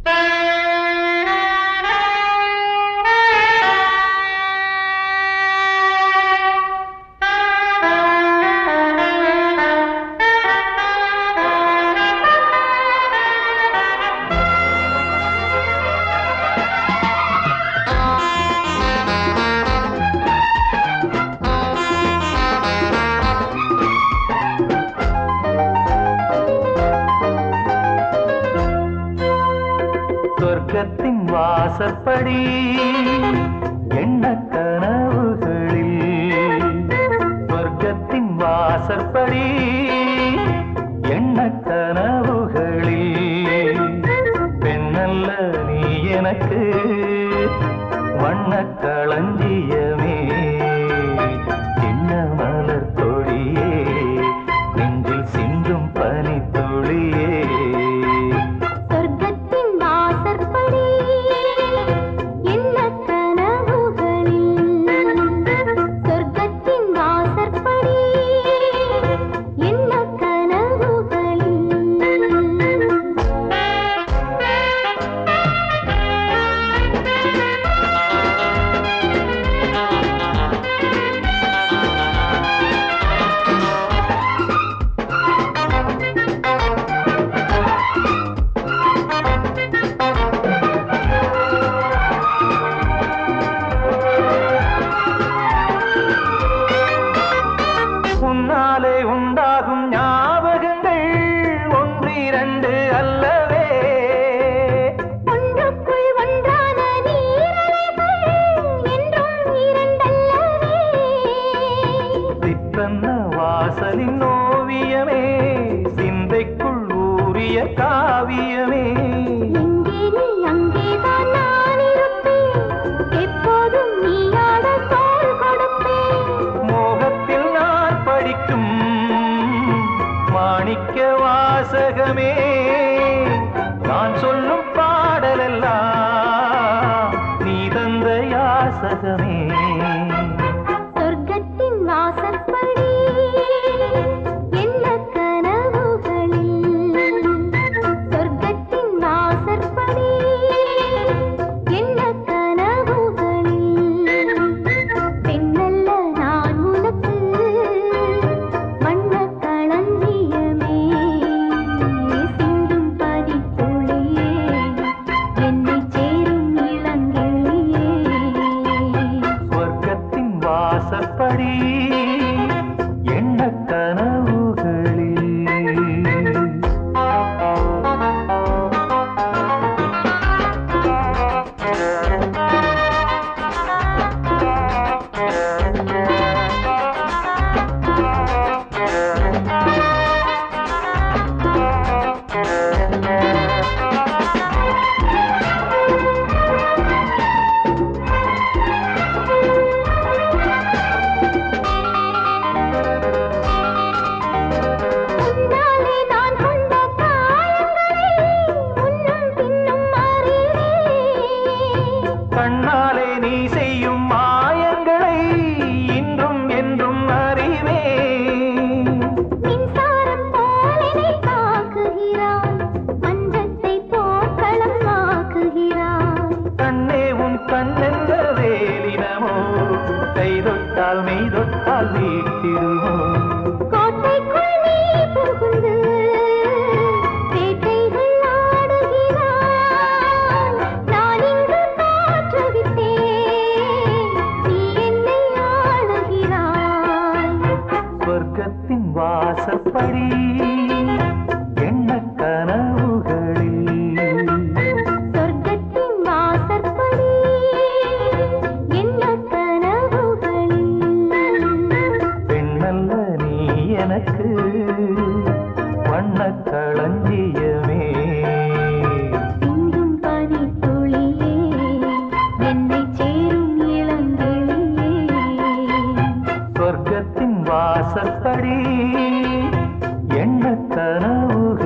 சொர்க்கத்தின் வாசப்படி எண்ண கனவுகளில் சொர்க்கத்தின் வாசற்படி எண்ண கனவுகளில் பெண்ணல்ல நீ எனக்கு வண்ண களஞ்சியமே சின்ன மலர் கொடியே நெஞ்சில் சிந்தும் பனித்துளியே சொர்க்கத்தின் வாசற்படி என்ன கனவுகளில் சொர்க்கத்தின் வாசற்படி என்ன உன்னாலே உண்டாகும் ஞாபகங்கள் ஒன்றிரண்டு அல்லவே ஒன்றுக்குள் ஒன்றான நீரலைகள் என்றும் இரண்டல்லவே சித்தன்ன வாசலின் ஓவியமே சிந்தைக்குள் ஊறிய காவியமே எங்கே நீ அங்கேதான் நான் இருப்பேன் எப்போதும் நீயாட தோள் கொடுப்பேன் மோகத்தில் நான் படிக்கும் மாணிக்க வாசகமே நான் சொல்லும் பாடலெல்லாம் நீ தந்த யாசகமே சொர்க்கத்தின் வாசற்படி என்ன கனவுகளில் சொர்க்கத்தின் வாசற்படி என்ன கனவுகளில் பெண்ணல்ல நான் உனக்கு வண்ண களஞ்சியமே சிந்தும் பதித்துளியே என்னை சேரும் இளங்கிளியே சொர்க்கத்தின் வாசற்படி எண்ண கனவுகளில் உன்னாலே நான் கொண்ட காயங்களை முன்னும் பின்னும் அறிவேன் கண்ணாலே நீ செய்யும் மாயங்களை இன்றும் என்றும் அறிவேன் மின்சாரம் போலனை தாக்குகிறாய் மஞ்சத்தை போர்க்களம் ஆக்குகிறாய் கண்ணே உன் கண்ணென்ற வேலினமோ கை தொட்டால் மெய் தொட்டால் வீட்டிடுமோ கோட்டைக்குள் நீ புகுந்து வேட்டைகள் ஆடுகிறாய் நான் இங்கு தோற்றுவிட்டேன் நீ என்னை ஆளுகிறாய் சொர்க்கத்தின் வாசப்படி எண்ண கனவுகளில் சொர்க்கத்தின் வாசற்படி என்ன கனவுகளில் பெண்ணல்ல நீ எனக்கு வண்ண களஞ்சியமே சிந்தும் பனித்துளியே என்னை சேரும் இளங்கிளியே சொர்க்கத்தின் வாசப்படி எண்ண கனவுகள்